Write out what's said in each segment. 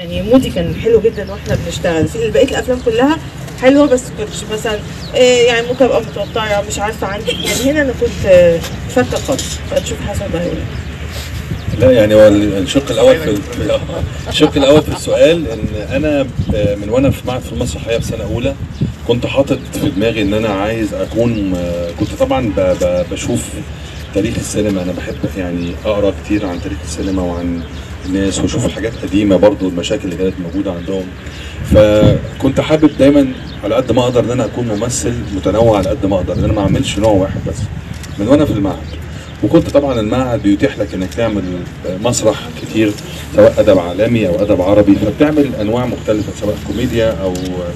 يعني مودي كان حلو جدا واحنا بنشتغل في بقيه الافلام كلها حلوه بس كنتش مثلا إيه يعني ممكن ابقى متوتره مش عارفه عندي يعني هنا انا كنت آه، فاتة خالص فنشوف حسن بقى يقول إيه. لا يعني هو الشق الاول في في- الشق الاول في السؤال ان انا آه، من وانا في معهد في المسرحيه في سنه اولى كنت حاطط في دماغي ان انا عايز اكون آه، كنت طبعا ب- ب- بشوف تاريخ السينما انا بحب يعني اقرا كتير عن تاريخ السينما وعن الناس واشوف حاجات قديمه برضو المشاكل اللي كانت موجوده عندهم فكنت حابب دايما على قد ما اقدر ان انا اكون ممثل متنوع على قد ما اقدر ان انا ما اعملش نوع واحد بس من وانا في المعهد وكنت طبعا المعهد بيتيح لك انك تعمل مسرح كتير سواء ادب عالمي او ادب عربي فبتعمل انواع مختلفه سواء كوميديا او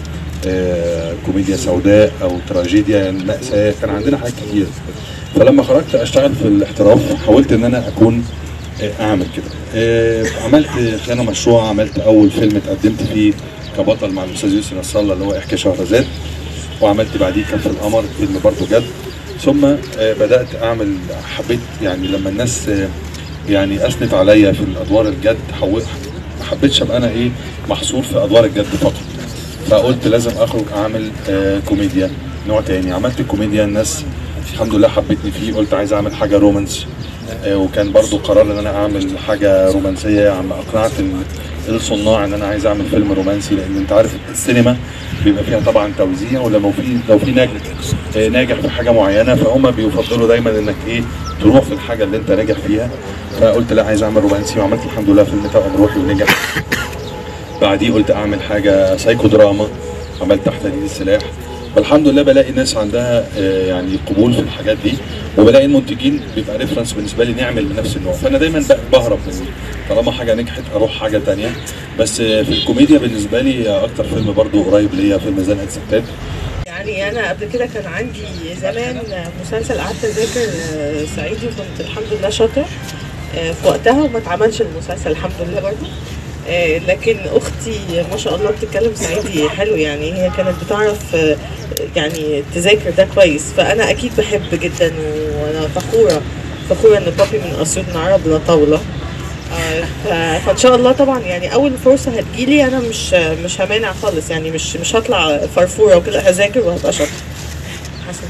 آه، كوميديا سوداء او تراجيديا مأساة كان عندنا حاجات كتير فلما خرجت اشتغل في الاحتراف حاولت ان انا اكون آه، اعمل كده آه، عملت خيانه مشروع عملت اول فيلم اتقدمت فيه كبطل مع الاستاذ يوسف نصر الله اللي هو احكي شهرزاد وعملت بعديه كف القمر فيلم برضه جد ثم آه، بدات اعمل حبيت يعني لما الناس آه، يعني اثنت عليا في الادوار الجد حو- ما حبيتش ابقى انا ايه محصور في ادوار الجد فقط فقلت لازم اخرج اعمل آه كوميديا نوع تاني عملت كوميديا الناس الحمد لله حبتني فيه قلت عايز اعمل حاجه رومانس آه وكان برضو قرار ان انا اعمل حاجه رومانسيه عم اقنعت ال- الصناع ان انا عايز اعمل فيلم رومانسي لان انت عارف السينما بيبقى فيها طبعا توزيع ولما في لو في ناجح آه، ناجح في حاجه معينه فهم بيفضلوا دايما انك ايه تروح في الحاجه اللي انت ناجح فيها فقلت لا عايز اعمل رومانسي وعملت الحمد لله فيلم توأم روحي ونجح بعديه قلت اعمل حاجه سايكو دراما عملت تحت تهديد السلاح فالحمد لله بلاقي ناس عندها آه، يعني قبول في الحاجات دي وبلاقي المنتجين بيبقى ريفرنس بالنسبه لي نعمل بنفس النوع فانا دايما ب- بهرب من طالما حاجه نجحت اروح حاجه تانية بس آه، في الكوميديا بالنسبه لي آه، اكتر فيلم برضو قريب ليا فيلم زنقه ستات يعني انا قبل كده كان عندي زمان مسلسل قعدت اذاكر آه، صعيدي وكنت الحمد لله شاطر آه، في وقتها وما اتعملش المسلسل الحمد لله برضه آه، لكن اختي ما شاء الله بتتكلم صعيدي حلو يعني هي كانت بتعرف آه، يعني تذاكر ده كويس فانا اكيد بحب جدا وانا فخوره فخوره ان بابي من اسيوط من عرب لا طاوله آه، ف- فان شاء الله طبعا يعني اول فرصه هتجيلي انا مش مش همانع خالص يعني مش مش هطلع فرفوره وكده هذاكر وهبقى شاطره حسن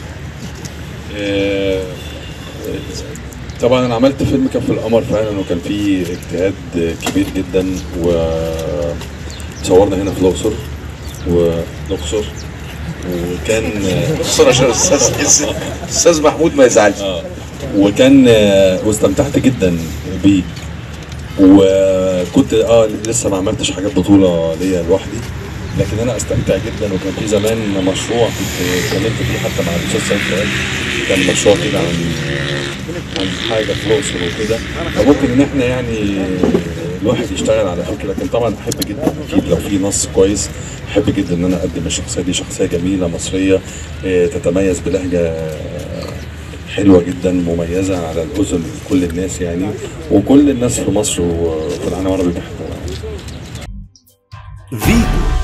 آه، طبعا انا عملت فيلم كف القمر فعلا وكان فيه اجتهاد كبير جدا وصورنا هنا في الاقصر والاقصر وكان بصراحه عشان الاستاذ الاستاذ محمود ما يزعلش اه وكان آه، واستمتعت جدا بيه وكنت اه لسه ما عملتش حاجات بطوله ليا لوحدي لكن انا استمتع جدا وكان في زمان مشروع كنت اتكلمت فيه حتى مع الاستاذ سيد فؤاد كان مشروع كده عن عن حاجه في الاقصر وكده فممكن ان احنا يعني الواحد يشتغل على فكره لكن طبعا احب جدا اكيد لو في نص كويس احب جدا ان انا اقدم الشخصيه دي شخصيه جميله مصريه آه، تتميز بلهجه حلوه جدا مميزه على الاذن كل الناس يعني وكل الناس في مصر وفي العالم العربي بيحبوها فيتو